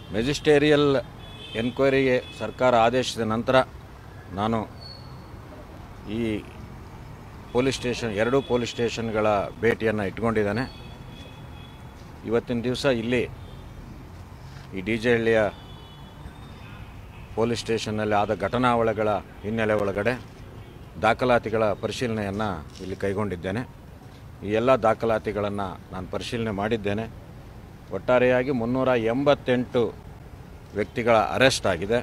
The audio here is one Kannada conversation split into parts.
ಮೆಜಿಸ್ಟೇರಿಯಲ್ ಎನ್ಕ್ವೈರಿಗೆ ಸರ್ಕಾರ ಆದೇಶದ ನಂತರ ನಾನು ಈ ಪೊಲೀಸ್ ಸ್ಟೇಷನ್ ಎರಡೂ ಪೊಲೀಸ್ ಸ್ಟೇಷನ್ಗಳ ಭೇಟಿಯನ್ನು ಇಟ್ಕೊಂಡಿದ್ದಾನೆ ಇವತ್ತಿನ ದಿವಸ ಇಲ್ಲಿ ಈ ಡಿ ಜೆ ಹಳ್ಳಿಯ ಪೊಲೀಸ್ ಸ್ಟೇಷನ್ನಲ್ಲಿ ಆದ ಘಟನಾವಳಿಗಳ ಹಿನ್ನೆಲೆ ಒಳಗಡೆ ದಾಖಲಾತಿಗಳ ಪರಿಶೀಲನೆಯನ್ನು ಇಲ್ಲಿ ಕೈಗೊಂಡಿದ್ದೇನೆ ಈ ಎಲ್ಲ ದಾಖಲಾತಿಗಳನ್ನು ನಾನು ಪರಿಶೀಲನೆ ಮಾಡಿದ್ದೇನೆ ಒಟ್ಟಾರೆಯಾಗಿ ಮುನ್ನೂರ ಎಂಬತ್ತೆಂಟು ವ್ಯಕ್ತಿಗಳ ಅರೆಸ್ಟ್ ಆಗಿದೆ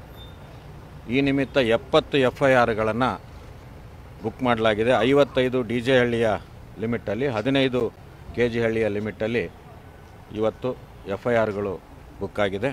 ಈ ನಿಮಿತ್ತ ಎಪ್ಪತ್ತು ಎಫ್ ಐ ಆರ್ಗಳನ್ನು ಬುಕ್ ಮಾಡಲಾಗಿದೆ ಐವತ್ತೈದು ಡಿ ಜೆ ಹಳ್ಳಿಯ ಲಿಮಿಟಲ್ಲಿ ಹದಿನೈದು ಕೆ ಜಿ ಹಳ್ಳಿಯ ಲಿಮಿಟಲ್ಲಿ ಇವತ್ತು ಎಫ್ ಐ ಆರ್ಗಳು ಬುಕ್ ಆಗಿದೆ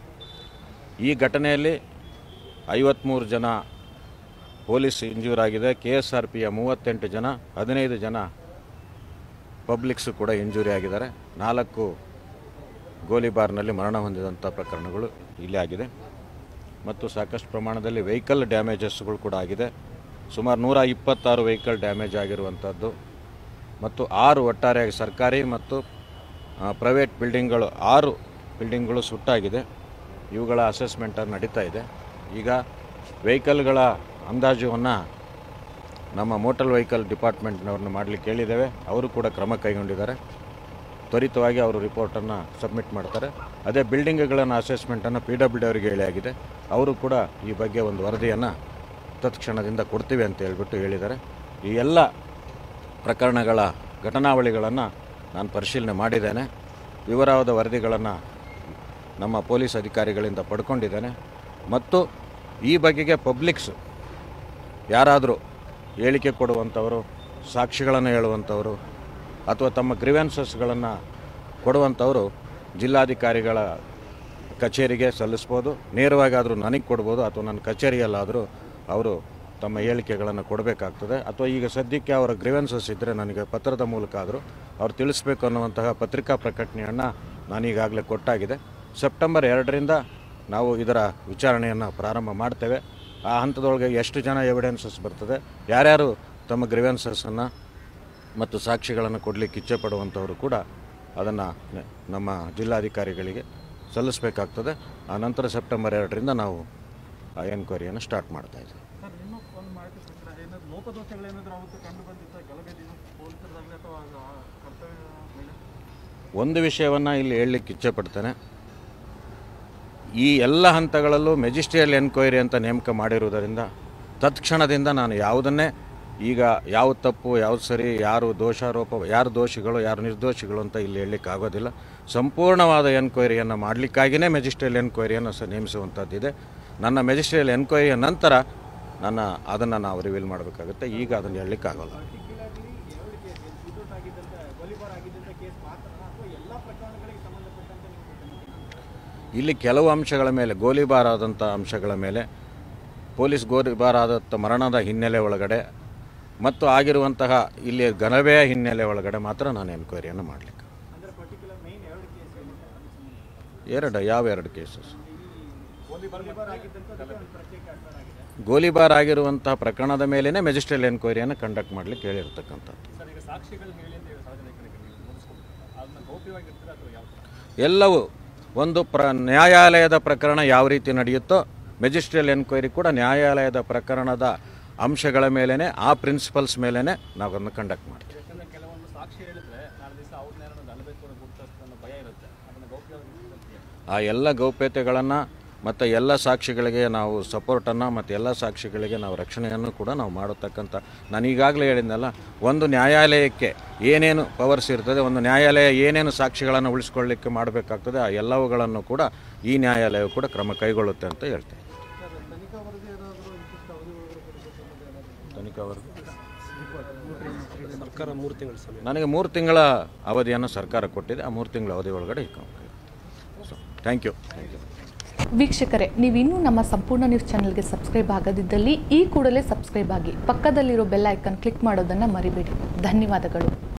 ಈ ಘಟನೆಯಲ್ಲಿ ಐವತ್ತ್ಮೂರು ಜನ ಪೊಲೀಸ್ ಇಂಜೂರ್ ಆಗಿದೆ ಕೆ ಎಸ್ ಆರ್ ಪಿಯ ಮೂವತ್ತೆಂಟು ಜನ ಹದಿನೈದು ಜನ ಪಬ್ಲಿಕ್ಸು ಕೂಡ ಇಂಜೂರಿ ಆಗಿದ್ದಾರೆ ನಾಲ್ಕು ಗೋಲಿಬಾರ್ನಲ್ಲಿ ಮರಣ ಹೊಂದಿದಂಥ ಪ್ರಕರಣಗಳು ಇಲ್ಲಿ ಆಗಿದೆ ಮತ್ತು ಸಾಕಷ್ಟು ಪ್ರಮಾಣದಲ್ಲಿ ವೆಹಿಕಲ್ ಡ್ಯಾಮೇಜಸ್ಗಳು ಕೂಡ ಆಗಿದೆ ಸುಮಾರು ನೂರ ಇಪ್ಪತ್ತಾರು ವೆಹಿಕಲ್ ಡ್ಯಾಮೇಜ್ ಆಗಿರುವಂಥದ್ದು ಮತ್ತು ಆರು ಒಟ್ಟಾರೆಯಾಗಿ ಸರ್ಕಾರಿ ಮತ್ತು ಆ, ಪ್ರೈವೇಟ್ ಬಿಲ್ಡಿಂಗ್ಗಳು ಆರು ಬಿಲ್ಡಿಂಗ್ಗಳು ಸುಟ್ಟಾಗಿದೆ ಇವುಗಳ ಅಸೆಸ್ಮೆಂಟನ್ನು ನಡೀತಾ ಇದೆ ಈಗ ವೆಹಿಕಲ್ಗಳ ಅಂದಾಜುವನ್ನು ನಮ್ಮ ಮೋಟರ್ ವೆಹಿಕಲ್ ಡಿಪಾರ್ಟ್ಮೆಂಟ್ನವ್ರನ್ನ ಮಾಡಲಿಕ್ಕೆ ಹೇಳಿದ್ದೇವೆ ಅವರು ಕೂಡ ಕ್ರಮ ಕೈಗೊಂಡಿದ್ದಾರೆ ತ್ವರಿತವಾಗಿ ಅವರು ರಿಪೋರ್ಟನ್ನು ಸಬ್ಮಿಟ್ ಮಾಡ್ತಾರೆ ಅದೇ ಬಿಲ್ಡಿಂಗ್ಗಳನ್ನು ಅಸೆಸ್ಮೆಂಟನ್ನು ಪಿ ಡಬ್ಲ್ಯೂ ಡಿ ಅವರಿಗೆ ಹೇಳಿ ಆಗಿದೆ ಅವರು ಕೂಡ ಈ ಬಗ್ಗೆ ಒಂದು ವರದಿಯನ್ನು ತತ್ಕ್ಷಣದಿಂದ ಕೊಡ್ತೀವಿ ಅಂತ ಹೇಳ್ಬಿಟ್ಟು ಹೇಳಿದ್ದಾರೆ ಈ ಎಲ್ಲ ಪ್ರಕರಣಗಳ ಘಟನಾವಳಿಗಳನ್ನು ನಾನು ಪರಿಶೀಲನೆ ಮಾಡಿದ್ದೇನೆ ವಿವರವಾದ ವರದಿಗಳನ್ನು ನಮ್ಮ ಪೊಲೀಸ್ ಅಧಿಕಾರಿಗಳಿಂದ ಪಡ್ಕೊಂಡಿದ್ದೇನೆ ಮತ್ತು ಈ ಬಗೆಗೆ ಪಬ್ಲಿಕ್ಸ್ ಯಾರಾದರೂ ಹೇಳಿಕೆ ಕೊಡುವಂಥವರು ಸಾಕ್ಷಿಗಳನ್ನು ಹೇಳುವಂಥವರು ಅಥವಾ ತಮ್ಮ ಗ್ರಿವೆನ್ಸಸ್ಗಳನ್ನು ಕೊಡುವಂಥವರು ಜಿಲ್ಲಾಧಿಕಾರಿಗಳ ಕಚೇರಿಗೆ ಸಲ್ಲಿಸ್ಬೋದು ನೇರವಾಗಿ ಆದರೂ ನನಗೆ ಕೊಡ್ಬೋದು ಅಥವಾ ನನ್ನ ಕಚೇರಿಯಲ್ಲಾದರೂ ಅವರು ತಮ್ಮ ಹೇಳಿಕೆಗಳನ್ನು ಕೊಡಬೇಕಾಗ್ತದೆ ಅಥವಾ ಈಗ ಸದ್ಯಕ್ಕೆ ಅವರ ಗ್ರಿವೆನ್ಸಸ್ ಇದ್ದರೆ ನನಗೆ ಪತ್ರದ ಮೂಲಕ ಆದರೂ ಅವ್ರು ತಿಳಿಸ್ಬೇಕು ಅನ್ನುವಂತಹ ಪತ್ರಿಕಾ ಪ್ರಕಟಣೆಯನ್ನು ನಾನೀಗಾಗಲೇ ಕೊಟ್ಟಾಗಿದೆ ಸೆಪ್ಟೆಂಬರ್ ಎರಡರಿಂದ ನಾವು ಇದರ ವಿಚಾರಣೆಯನ್ನು ಪ್ರಾರಂಭ ಮಾಡ್ತೇವೆ ಆ ಹಂತದೊಳಗೆ ಎಷ್ಟು ಜನ ಎವಿಡೆನ್ಸಸ್ ಬರ್ತದೆ ಯಾರ್ಯಾರು ತಮ್ಮ ಗ್ರಿವೆನ್ಸಸ್ಸನ್ನು ಮತ್ತು ಸಾಕ್ಷಿಗಳನ್ನು ಕೊಡಲಿಕ್ಕೆ ಇಚ್ಛೆ ಪಡುವಂಥವರು ಕೂಡ ಅದನ್ನು ನಮ್ಮ ಜಿಲ್ಲಾಧಿಕಾರಿಗಳಿಗೆ ಸಲ್ಲಿಸಬೇಕಾಗ್ತದೆ ಆ ನಂತರ ಸೆಪ್ಟೆಂಬರ್ ಎರಡರಿಂದ ನಾವು ಆ ಎನ್ಕ್ವೈರಿಯನ್ನು ಸ್ಟಾರ್ಟ್ ಮಾಡ್ತಾ ಇದ್ದೀವಿ ಸರ್ ಇನ್ನೂ ಒಂದು ಮಾಹಿತಿ ಪ್ರಕಾರ ಏನಾದ್ರು ಲೋಪದೋಷಗಳೇನಾದರೂ ಅವತ್ತು ಕಂಡು ಬಂದಿತ್ತ ಗಲಭೆ ಪೊಲೀಸರಾಗಲಿ ಅಥವಾ ಆ ಕರ್ತವ್ಯ ಮೇಲೆ ಒಂದು ವಿಷಯವನ್ನು ಇಲ್ಲಿ ಹೇಳಲಿಕ್ಕೆ ಇಚ್ಛೆ ಪಡ್ತೇನೆ ಈ ಎಲ್ಲ ಹಂತಗಳಲ್ಲೂ ಮೆಜಿಸ್ಟ್ರಿಯಲ್ ಎನ್ಕ್ವೈರಿ ಅಂತ ನೇಮಕ ಮಾಡಿರುವುದರಿಂದ ತತ್ಕ್ಷಣದಿಂದ ನಾನು ಯಾವುದನ್ನೇ ಈಗ ಯಾವುದು ತಪ್ಪು ಯಾವುದು ಸರಿ ಯಾರು ದೋಷಾರೋಪ ಯಾರು ದೋಷಿಗಳು ಯಾರು ನಿರ್ದೋಷಿಗಳು ಅಂತ ಇಲ್ಲಿ ಹೇಳಲಿಕ್ಕೆ ಆಗೋದಿಲ್ಲ ಸಂಪೂರ್ಣವಾದ ಎನ್ಕ್ವೈರಿಯನ್ನು ಮಾಡಲಿಕ್ಕಾಗಿಯೇ ಮೆಜಿಸ್ಟ್ರಿಯಲ್ ಎನ್ಕ್ವೈರಿಯನ್ನು ಸಹ ನೇಮಿಸುವಂಥದ್ದಿದೆ ನನ್ನ ಮೆಜಿಸ್ಟ್ರಿಯಲ್ ಎನ್ಕ್ವೈರಿಯ ನಂತರ ನನ್ನ ಅದನ್ನು ನಾವು ರಿವೀಲ್ ಮಾಡಬೇಕಾಗುತ್ತೆ ಈಗ ಅದನ್ನು ಹೇಳಲಿಕ್ಕೆ ಆಗೋಲ್ಲ ಇಲ್ಲಿ ಕೆಲವು ಅಂಶಗಳ ಮೇಲೆ ಗೋಲಿಬಾರ್ ಆದಂಥ ಅಂಶಗಳ ಮೇಲೆ ಪೊಲೀಸ್ ಗೋಲಿಬಾರ್ ಆದಂಥ ಮರಣದ ಹಿನ್ನೆಲೆ ಒಳಗಡೆ ಮತ್ತು ಆಗಿರುವಂತಹ ಇಲ್ಲಿ ಗಲಭೆಯ ಹಿನ್ನೆಲೆ ಒಳಗಡೆ ಮಾತ್ರ ನಾನು ಎನ್ಕ್ವೈರಿಯನ್ನು ಮಾಡಲಿಕ್ಕೆ ಎರಡು ಯಾವ ಎರಡು ಕೇಸಸ್ ಗೋಲಿಬಾರ್ ಆಗಿರುವಂತಹ ಪ್ರಕರಣದ ಮೇಲೇ ಮೆಜಿಸ್ಟ್ರಿಯಲ್ ಎನ್ಕ್ವೈರಿಯನ್ನು ಕಂಡಕ್ಟ್ ಮಾಡಲಿಕ್ಕೆ ಹೇಳಿರ್ತಕ್ಕಂಥದ್ದು ಸರ್ ಈಗ ಸಾಕ್ಷಿಗಳು ಹೇಳಿ ಅಂತ ಹೇಳಿ ಸಾರ್ವಜನಿಕರಿಗೆ ನೀವು ಮುಗಿಸ್ಕೊಡ್ತೀರಾ ಅದನ್ನ ಗೌಪ್ಯವಾಗಿರ್ತೀರಾ ಅಥವಾ ಯಾವ ಥರ ಎಲ್ಲವೂ ಒಂದು ಪ್ರ ನ್ಯಾಯಾಲಯದ ಪ್ರಕರಣ ಯಾವ ರೀತಿ ನಡೆಯುತ್ತೋ ಮೆಜಿಸ್ಟ್ರಿಯಲ್ ಎನ್ಕ್ವೈರಿ ಕೂಡ ನ್ಯಾಯಾಲಯದ ಪ್ರಕರಣದ ಅಂಶಗಳ ಮೇಲೇ ಆ ಪ್ರಿನ್ಸಿಪಲ್ಸ್ ಮೇಲೇ ನಾವು ಅದನ್ನು ಕಂಡಕ್ಟ್ ಮಾಡ್ತೀವಿ ಯಾಕಂದ್ರೆ ಕೆಲವೊಂದು ಸಾಕ್ಷಿ ಹೇಳಿದ್ರೆ ನಾಳೆ ದಿವಸ ಅವ್ರನ್ನೇನೋ ಗಲಭೆ ಕೂಡ ಗುರುತಿಸ್ತಾರೆ ಅನ್ನೋ ಭಯ ಇರುತ್ತೆ ಅದನ್ನ ಗೌಪ್ಯವಾಗಿ ಆ ಎಲ್ಲ ಗೌಪ್ಯತೆಗಳನ್ನು ಮತ್ತು ಎಲ್ಲ ಸಾಕ್ಷಿಗಳಿಗೆ ನಾವು ಸಪೋರ್ಟನ್ನು ಮತ್ತು ಎಲ್ಲ ಸಾಕ್ಷಿಗಳಿಗೆ ನಾವು ರಕ್ಷಣೆಯನ್ನು ಕೂಡ ನಾವು ಮಾಡತಕ್ಕಂಥ ನಾನು ಈಗಾಗಲೇ ಹೇಳಿದ್ನಲ್ಲ ಒಂದು ನ್ಯಾಯಾಲಯಕ್ಕೆ ಏನೇನು ಪವರ್ಸ್ ಇರ್ತದೆ ಒಂದು ನ್ಯಾಯಾಲಯ ಏನೇನು ಸಾಕ್ಷಿಗಳನ್ನು ಉಳಿಸ್ಕೊಳ್ಳಿಕ್ಕೆ ಮಾಡಬೇಕಾಗ್ತದೆ ಆ ಎಲ್ಲವುಗಳನ್ನು ಕೂಡ ಈ ನ್ಯಾಯಾಲಯ ಕೂಡ ಕ್ರಮ ಕೈಗೊಳ್ಳುತ್ತೆ ಅಂತ ಹೇಳ್ತೇನೆ ತನಿಖಾ ವರದಿ ಸರ್ಕಾರ ಮೂರು ತಿಂಗಳ ಸಮಯ ನನಗೆ ಮೂರು ತಿಂಗಳ ಅವಧಿಯನ್ನು ಸರ್ಕಾರ ಕೊಟ್ಟಿದೆ ಆ ಮೂರು ತಿಂಗಳ ಅವಧಿ ಒಳಗಡೆ so thank you thank you ವೀಕ್ಷಕರೇ ನೀವಿನ್ನೂ ನಮ್ಮ ಸಂಪೂರ್ಣ ನ್ಯೂಸ್ ಚಾನೆಲ್ಗೆ ಸಬ್ಸ್ಕ್ರೈಬ್ ಆಗದಿದ್ದಲ್ಲಿ ಈ ಕೂಡಲೇ ಸಬ್ಸ್ಕ್ರೈಬ್ ಆಗಿ ಪಕ್ಕದಲ್ಲಿರೋ ಬೆಲ್ ಐಕನ್ ಕ್ಲಿಕ್ ಮಾಡೋದನ್ನು ಮರಿಬೇಡಿ ಧನ್ಯವಾದಗಳು